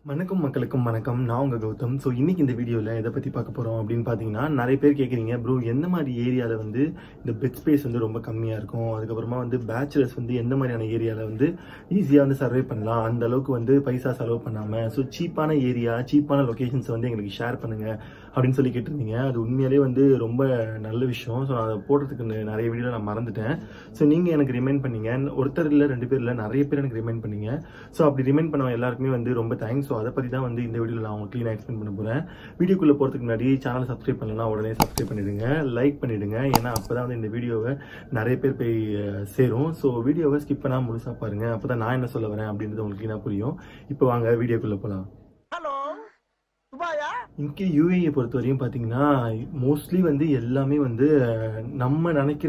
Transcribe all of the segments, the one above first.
வணக்கம் மக்களுக்கும் வணக்கம் நான் உங்க கௌதம் ஸோ இன்னைக்கு இந்த வீடியோவில் எதை பற்றி பார்க்க போகிறோம் அப்படின்னு பார்த்தீங்கன்னா நிறைய பேர் கேட்குறீங்க ப்ரோ எந்த மாதிரி ஏரியாவில் வந்து இந்த பெட் ஸ்பேஸ் வந்து ரொம்ப கம்மியாக இருக்கும் அதுக்கப்புறமா வந்து பேச்சுலர்ஸ் வந்து எந்த மாதிரியான ஏரியாவில் வந்து ஈஸியாக வந்து சர்வே பண்ணலாம் அந்த அளவுக்கு வந்து பைசா செலவு பண்ணாமல் ஸோ சீப்பான ஏரியா சீப்பான லொகேஷன்ஸ் வந்து எங்களுக்கு ஷேர் பண்ணுங்க அப்படின்னு சொல்லி கேட்டிருந்தீங்க அது உண்மையிலேயே வந்து ரொம்ப நல்ல விஷயம் ஸோ அதை போடுறதுக்கு நெ- நிறைய வீடியோ நான் மறந்துட்டேன் ஸோ நீங்கள் எனக்கு ரிமைண்ட் பண்ணீங்க ஒருத்தர் இல்லை ரெண்டு பேர் இல்லை நிறைய பேர் எனக்கு ரிமைண்ட் பண்ணீங்க ஸோ அப்படி ரிமைண்ட் பண்ண எல்லாருக்குமே வந்து ரொம்ப தேங்க்ஸ் ஸோ அதை பற்றி தான் வந்து இந்த வீடியோவில் நான் உங்களுக்கு க்ளீனாக எக்ஸ்பிளைன் பண்ண போகிறேன் வீடியோக்குள்ளே போகிறதுக்கு முன்னாடி சேனலை சப்ஸ்கிரைப் பண்ணலாம் உடனே சப்ஸ்கிரைப் பண்ணிடுங்க லைக் பண்ணிடுங்க ஏன்னா அப்போ தான் வந்து இந்த வீடியோவை நிறைய பேர் போய் அஹ், சேரும் ஸோ வீடியோவை ஸ்கிப் பண்ணாமல் முழுசாக பாருங்க அப்போ தான் நான் என்ன சொல்ல வரேன் அப்படின்றது உங்களுக்கு க்ளீனாக புரியும் இப்போ வாங்க வீடியோக்குள்ளே போகலாம் ஹலோ துபாயா இங்கே யூஏயை பொறுத்தவரையும் பார்த்தீங்கன்னா மோஸ்ட்லி வந்து எல்லாமே வந்து அஹ், நம்ம நினைக்கிற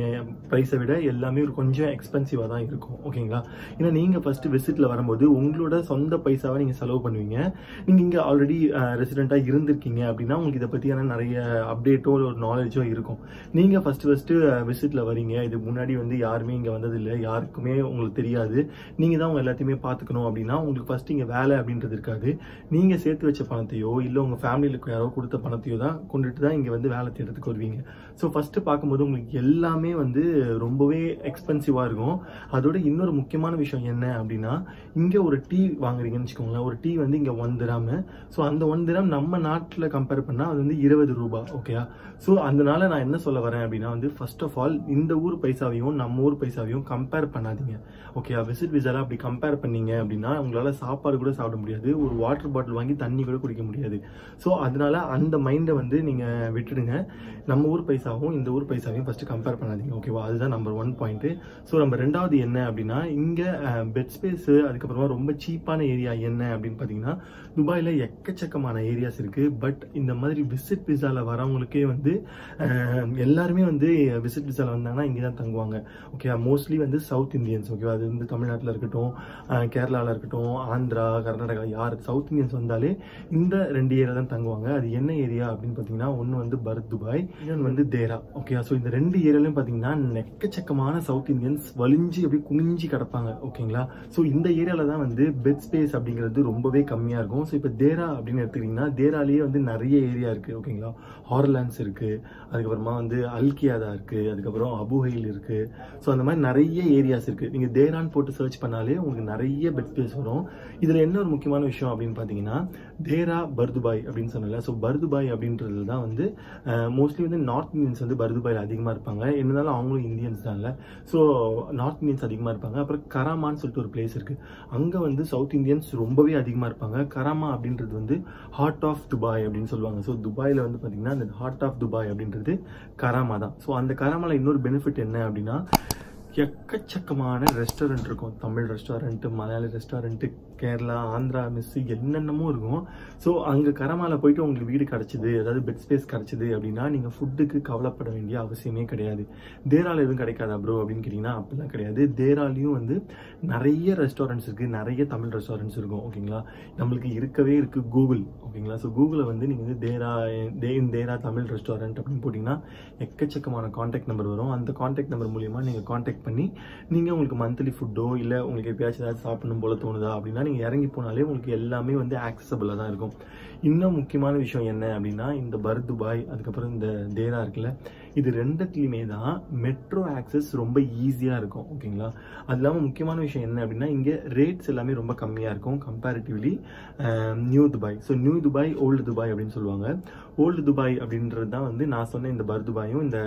ப்ரைஸை விட எல்லாமே ஒரு கொஞ்சம் எக்ஸ்பென்சிவாக தான் இருக்கும் ஓகேங்களா ஏன்னா நீங்கள் ஃபஸ்ட்டு விசிட்டில் வரும்போது உங்களோட சொந்த பைசாவை நீங்கள் செலவு பண்ணுவீங்க நீங்கள் இங்கே ஆல்ரெடி ரெசிடெண்ட்டாக இருந்திருக்கீங்க அப்படின்னா உங்களுக்கு இதை பற்றியான நிறைய அப்டேட்டோ ஒரு நாலேஜோ இருக்கும் நீங்கள் ஃபஸ்ட்டு ஃபஸ்ட்டு விசிட்டில் வரீங்க இது முன்னாடி வந்து யாருமே இங்கே வந்ததில்லை யாருக்குமே உங்களுக்கு தெரியாது நீங்கள் தான் உங்க எல்லாத்தையுமே பார்த்துக்கணும் அப்படின்னா உங்களுக்கு ஃபஸ்ட்டு இங்கே வேலை அப்படின்றது இருக்காது நீங்கள் சேர்த்து வச்ச பணத்தையோ இல்லை உங்கள் ஃபேமிலியில் யாரோ கொடுத்த பணத்தையோ தான் கொண்டுட்டு தான் இங்கே வந்து வேலை தேடுறதுக்கு வருவீங்க ஸோ ஃபஸ்ட்டு பார்க்கும்போது உங்களுக்கு எல்லாமே வந்து ரொம்பவே எக்ஸ்பென்சிவாக இருக்கும் அதோட இன்னொரு முக்கியமான விஷயம் என்ன அப்படின்னா இங்கே ஒரு டீ வாங்குறீங்கன்னு வச்சுக்கோங்களேன் ஒரு டீ வந்து இங்கே ஒன் திராம் ஸோ அந்த ஒன் திராம் நம்ம நாட்டில் கம்பேர் பண்ணால் அது வந்து இருபது ரூபாய் ஓகேயா ஸோ அதனால நான் என்ன சொல்ல வரேன் அப்படின்னா வந்து ஃபர்ஸ்ட் ஆஃப் ஆல் இந்த ஊர் பைசாவையும் நம்ம ஊர் பைசாவையும் கம்பேர் பண்ணாதீங்க ஓகேயா விசிட் விசால அப்படி கம்பேர் பண்ணீங்க அப்படின்னா உங்களால சாப்பாடு கூட சாப்பிட முடியாது ஒரு வாட்டர் பாட்டில் வாங்கி தண்ணி கூட குடிக்க முடியாது ஸோ அதனால அந்த மைண்டை வந்து நீங்க விட்டுடுங்க நம்ம ஊர் பைசாவும் இந்த ஊர் பைசாவையும் ஃபர்ஸ்ட் கம்பேர் பண்ணாதீங்க ஓகேவா அதுதான் நம்பர் ஒன் பாயிண்ட் ஸோ நம்ம ரெண்டாவது என்ன அப்படின்னா இங்க பெட் ஸ்பேஸ் அதுக்கப்புறமா ரொம்ப சீப்பான ஏரியா என்ன அப்படின்னு பார்த்தீங்கன்னா துபாயில் எக்கச்சக்கமான ஏரியாஸ் இருக்கு பட் இந்த மாதிரி விசிட் விசால வரவங்களுக்கே வந்து அஹ், எல்லாருமே வந்து விசிட் விசால வந்தாங்கன்னா இங்கே தான் தங்குவாங்க ஓகே மோஸ்ட்லி வந்து சவுத் இந்தியன்ஸ் ஓகேவா அது வந்து தமிழ்நாட்டில் இருக்கட்டும் அஹ், கேரளால இருக்கட்டும் ஆந்திரா கர்நாடகா யார் சவுத் இந்தியன்ஸ் வந்தாலே இந்த ரெண்டு ஏரியா தான் தங்குவாங்க அது என்ன ஏரியா அப்படின்னு பார்த்தீங்கன்னா ஒன்று வந்து பரத் துபாய் இன்னொன்று வந்து தேரா ஓகே ஸோ இந்த ரெண்டு ஏரியாலையும் பார்த்தீங்கன்னா எக்கச்சக்கமான சவுத் இந்தியன்ஸ் வலிஞ்சு அப்படியே குனிஞ்சு கிடப்பாங்க ஓகேங்களா ஸோ இந்த ஏரியாவில் தான் வந்து பெட் ஸ்பேஸ் அப்படிங்கிறது ரொம்பவே கம்மியாக இருக்கும் ஸோ இப்போ தேரா அப்படின்னு எடுத்துக்கிட்டிங்கன்னா தேராலேயே வந்து நிறைய ஏரியா இருக்குது ஓகேங்களா ஹார்லாண்ட்ஸ் இருக்குது அதுக்கப்புறமா வந்து அல்கியாதா இருக்குது அதுக்கப்புறம் அபுஹைல் இருக்குது ஸோ அந்த மாதிரி நிறைய ஏரியாஸ் இருக்குது நீங்கள் தேரான்னு போட்டு சர்ச் பண்ணாலே உங்களுக்கு நிறைய பெட் ஸ்பேஸ் வரும் இதில் என்ன ஒரு முக்கியமான விஷயம் அப்படின்னு பார்த்தீங்கன்னா தேரா பர்துபாய் அப்படின்னு சொன்னல ஸோ பர்துபாய் அப்படின்றது தான் வந்து மோஸ்ட்லி வந்து நார்த் இந்தியன்ஸ் வந்து பர்துபாயில் அதிகமாக இருப்பாங்க என்னனாலும் அவங்களும் இந்தியன்ஸ் தான்ல ஸோ நார்த் இந்தியன்ஸ் அதிகமாக இருப்பாங்க அப்புறம் கராமான்னு சொல்லிட்டு ஒரு பிளேஸ் இருக்குது அங்கே வந்து சவுத் இந்தியன்ஸ் ரொம்பவே அதிகமாக இருப்பாங்க கராமா அப்படின்றது வந்து ஹார்ட் ஆஃப் துபாய் அப்படின்னு சொல்லுவாங்க ஸோ துபாயில் வந்து பார்த்தீங்கன்னா அந்த ஹார்ட் ஆஃப் துபாய் அப்படின்றது கராமா தான் ஸோ அந்த கராமால இன்னொரு பெனிஃபிட் என்ன அப்படின்னா எக்கச்சக்கமான ரெஸ்டாரண்ட் இருக்கும் Tamil restaurant Malayali restaurant Kerala Andhra mess என்னென்னமோ இருக்கும் ஸோ அங்கே கரமால போயிட்டு உங்களுக்கு வீடு கிடச்சிது அதாவது பெட் ஸ்பேஸ் கிடச்சிது அப்படின்னா நீங்கள் ஃபுட்டுக்கு கவலைப்பட வேண்டிய அவசியமே கிடையாது தேரால எதுவும் கிடைக்காதா ப்ரோ அப்படின்னு கேட்டிங்கன்னா அப்படிலாம் கிடையாது தேராலையும் வந்து நிறைய ரெஸ்டாரண்ட்ஸ் இருக்குது நிறைய தமிழ் ரெஸ்டாரண்ட்ஸ் இருக்கும் ஓகேங்களா நம்மளுக்கு இருக்கவே இருக்குது கூகுள் ஓகேங்களா ஸோ கூகுளில் வந்து நீங்கள் வந்து தேரா தே இன் தேரா தமிழ் ரெஸ்டாரண்ட் அப்படின்னு போட்டிங்கன்னா எக்கச்சக்கமான காண்டாக்ட் நம்பர் வரும் அந்த காண்டாக்ட் நம்பர் மூலியமாக நீங்கள் காண்டாக்ட் பண்ணி நீங்கள் உங்களுக்கு மந்த்லி ஃபுட்டோ இல்லை உங்களுக்கு எப்பயாச்சும் ஏதாவது சாப்பிடணும் போல தோணுதா அப்படின்னா நீங்கள் இறங்கி போனாலே உங்களுக்கு எல்லாமே வந்து ஆக்சசபிளாக தான் இருக்கும் இன்னும் முக்கியமான விஷயம் என்ன அப்படின்னா இந்த பர் துபாய் அதுக்கப்புறம் இந்த தேரா இருக்குல்ல இது ரெண்டுத்துலையுமே தான் மெட்ரோ ஆக்சஸ் ரொம்ப ஈஸியாக இருக்கும் ஓகேங்களா அது இல்லாமல் முக்கியமான விஷயம் என்ன அப்படின்னா இங்கே ரேட்ஸ் எல்லாமே ரொம்ப கம்மியாக இருக்கும் comparatively new Dubai so new Dubai old Dubai அப்படின்னு சொல்லுவாங்க ஓல்டு துபாய் அப்படின்றது தான் வந்து நான் சொன்ன இந்த பர் துபாயும் இந்த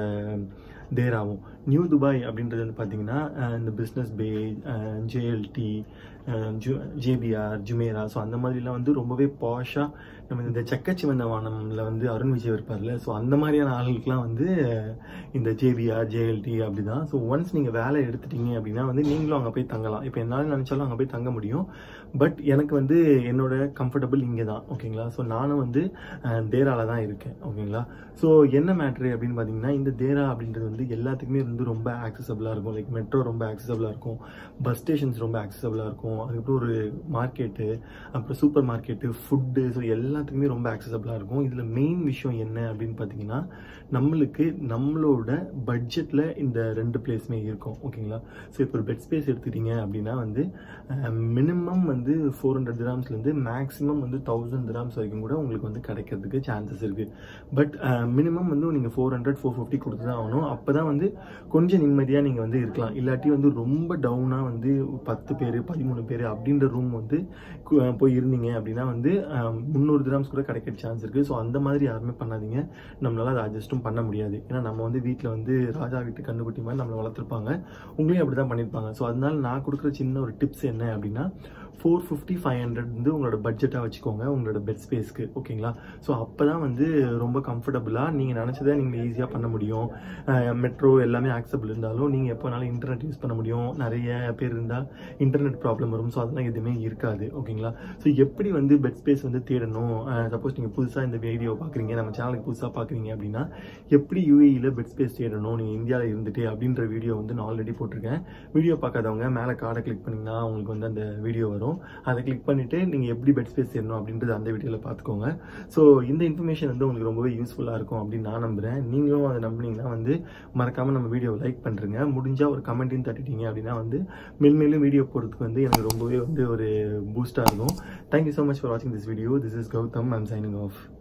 தேராவும் நியூ துபாய் அப்படின்றது வந்து பார்த்தீங்கன்னா அஹ், இந்த Business Bay JLT JBR Jumeirah so அந்த மாதிரிலாம் வந்து ரொம்பவே பாஷாக நம்ம இந்த செக்கச்சிவந்த வானம்ல வந்து அருண் விஜய் இருப்பார்ல ஸோ அந்த மாதிரியான ஆளுகளுக்குலாம் வந்து அஹ், இந்த ஜேபிஆர் ஜேஎல்டி அப்படி தான் ஸோ ஒன்ஸ் நீங்கள் வேலை எடுத்துட்டீங்க அப்படின்னா வந்து நீங்களும் அங்கே போய் தங்கலாம் இப்போ என்னால் நினச்சாலும் அங்கே போய் தங்க முடியும் பட் எனக்கு வந்து என்னோட கம்ஃபர்டபுள் இங்கே தான் ஓகேங்களா ஸோ நானும் வந்து அஹ், தேரால தான் இருக்கேன் ஓகேங்களா ஸோ என்ன மேட்ரு அப்படின்னு பார்த்தீங்கன்னா இந்த தேரா அப்படின்றது வந்து எல்லாத்துக்குமே வந்து ரொம்ப ஆக்சசபிளாக இருக்கும் லைக் மெட்ரோ ரொம்ப ஆக்சசபிளாக இருக்கும் பஸ் ஸ்டேஷன்ஸ் ரொம்ப ஆக்சசபிளாக இருக்கும் இருக்கும் அதுக்கப்புறம் ஒரு மார்க்கெட்டு அப்புறம் சூப்பர் மார்க்கெட்டு ஃபுட்டு ஸோ எல்லாத்துக்குமே ரொம்ப ஆக்சசபிளாக இருக்கும் இதில் மெயின் விஷயம் என்ன அப்படின்னு பார்த்தீங்கன்னா நம்மளுக்கு நம்மளோட பட்ஜெட்டில் இந்த ரெண்டு பிளேஸுமே இருக்கும் ஓகேங்களா ஸோ இப்போ ஒரு பெட் ஸ்பேஸ் எடுத்துக்கிட்டீங்க அப்படின்னா வந்து மினிமம் வந்து ஃபோர் ஹண்ட்ரட் கிராம்ஸ்லேருந்து மேக்ஸிமம் வந்து தௌசண்ட் கிராம்ஸ் வரைக்கும் கூட உங்களுக்கு வந்து கிடைக்கிறதுக்கு சான்சஸ் இருக்குது பட் மினிமம் வந்து நீங்கள் ஃபோர் ஹண்ட்ரட் ஃபோர் ஃபிஃப்டி கொடுத்து தான் ஆகணும் அப்போ தான் வந்து கொஞ்சம் நிம்மதியாக நீங்கள் வந்து இருக்கலாம் இல்லாட்டி வந்து ரொம்ப டவுனாக வந்து பத்து பேர் பதிமூணு பேர் அப்படின்ற ரூம் வந்து கு- போய் இருந்தீங்க அப்படின்னா வந்து முந்நூறு கிராம்ஸ் கூட கிடைக்கிற சான்ஸ் இருக்குது ஸோ அந்த மாதிரி யாருமே பண்ணாதீங்க நம்மளால அதை அட்ஜஸ்ட்டும் பண்ண முடியாது ஏன்னா நம்ம வந்து வீட்டில் வந்து ராஜா வீட்டு கண்ணுக்குட்டி மாதிரி நம்மளை வளர்த்துருப்பாங்க உங்களையும் அப்படி தான் பண்ணியிருப்பாங்க ஸோ அதனால நான் கொடுக்குற சின்ன ஒரு டிப்ஸ் என்ன அப்படின்னா ஃபோர் ஃபிஃப்டி ஃபைவ் ஹண்ட்ரட் வந்து உங்களோட பட்ஜெட்டாக வச்சுக்கோங்க உங்களோட பெட் ஸ்பேஸ்க்கு ஓகேங்களா ஸோ அப்போ தான் வந்து ரொம்ப கம்ஃபர்டபுளாக நீங்கள் நினச்சதை நீங்கள் ஈஸியாக பண்ண முடியும் மெட்ரோ எல்லாமே ஆக்சபிள் இருந்தாலும் நீங்கள் எப்போனாலும் இன்டர்நெட் யூஸ் பண்ண முடியும் நிறைய பேர் இருந்தால் இன்டர்நெட் ப்ராப்ளம் வரும் ஸோ அதெல்லாம் எதுவுமே இருக்காது ஓகேங்களா ஸோ எப்படி வந்து பெட் ஸ்பேஸ் வந்து தேடணும் சப்போஸ் நீங்கள் புதுசாக இந்த வீடியோ பார்க்குறீங்க நம்ம சேனலுக்கு புதுசாக பார்க்குறீங்க அப்படின்னா எப்படி யூஏஇயில் பெட் ஸ்பேஸ் தேடணும் நீங்கள் இந்தியாவில் இருந்துட்டு அப்படின்ற வீடியோ வந்து நான் ஆல்ரெடி போட்டிருக்கேன் வீடியோ பார்க்காதவங்க மேலே கார்டை கிளிக் பண்ணிங்கன்னா உங்களுக்கு வந்து அந்த வீடியோ வரும் அதை கிளிக் பண்ணிவிட்டு நீங்கள் எப்படி பெட் ஸ்பேஸ் தேடணும் அப்படின்றது அந்த வீடியோவில் பார்த்துக்கோங்க ஸோ இந்த இன்ஃபர்மேஷன் வந்து உங்களுக்கு ரொம்பவே யூஸ்ஃபுல்லாக இருக்கும் அப்படின்னு நான் நம்புகிறேன் நீங்களும் அதை நம்புனீங்கன்னா வந்து மறக்காமல் நம்ம வீடியோவை லைக் பண்ணுறங்க முடிஞ்சால் ஒரு கமெண்ட்டையும் தட்டிட்டீங்க அப்படின்னா வந்து மென்மேலும் வீடியோ போடுறதுக்கு வந்து எனக்கு ரொம்பவே வந்து ஒரு பூஸ்டாக இருக்கும் தேங்க்யூ ஸோ மச் ஃபார் வாட்சிங் this video this is Gautham I'm signing of